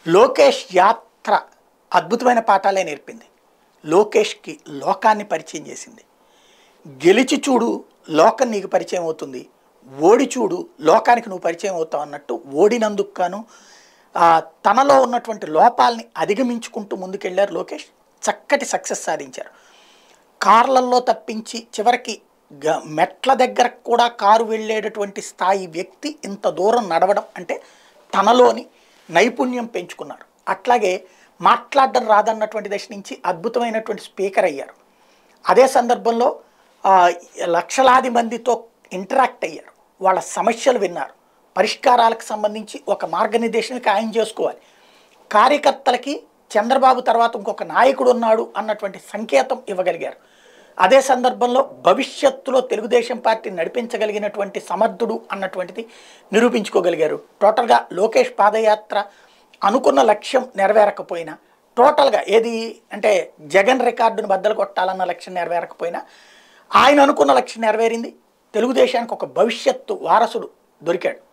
లోకేష్ యాత్ర అద్భుతమైన పాఠాలే నేర్పింది లోకేష్కి లోకాన్ని పరిచయం చేసింది గెలిచి చూడు లోకం నీకు పరిచయం అవుతుంది ఓడి చూడు లోకానికి నువ్వు పరిచయం అవుతావు అన్నట్టు ఓడినందుకు గాను ఆ, తనలో ఉన్నటువంటి లోపాలని అధిగమించుకుంటూ ముందుకెళ్ళారు లోకేష్ చక్కటి సక్సెస్ సాధించారు కార్లల్లో తప్పించి చివరికి గ- మెట్ల దగ్గర కూడా కారు వెళ్ళేటటువంటి స్థాయి వ్యక్తి ఇంత దూరం నడవడం అంటే తనలోని నైపుణ్యం పెంచుకున్నారు అట్లాగే మాట్లాడడం రాదన్నటువంటి దశ నుంచి అద్భుతమైనటువంటి స్పీకర్ అయ్యారు అదే సందర్భంలో ఆ, లక్షలాది మందితో ఇంటరాక్ట్ అయ్యారు వాళ్ళ సమస్యలు విన్నారు పరిష్కారాలకు సంబంధించి ఒక మార్గనిర్దేశం ఖాయం చేసుకోవాలి కార్యకర్తలకి చంద్రబాబు తర్వాత ఇంకొక నాయకుడు ఉన్నాడు అన్నటువంటి సంకేతం ఇవ్వగలిగారు అదే సందర్భంలో భవిష్యత్తులో తెలుగుదేశం పార్టీ నడిపించగలిగినటువంటి సమర్థుడు అన్నటువంటిది నిరూపించుకోగలిగారు టోటల్గా లోకేష్ పాదయాత్ర అనుకున్న లక్ష్యం నెరవేరకపోయినా టోటల్గా ఏది అంటే జగన్ రికార్డును బద్దలు కొట్టాలన్న లక్ష్యం నెరవేరకపోయినా ఆయన అనుకున్న లక్ష్యం నెరవేరింది తెలుగుదేశానికి ఒక భవిష్యత్తు వారసుడు దొరికాడు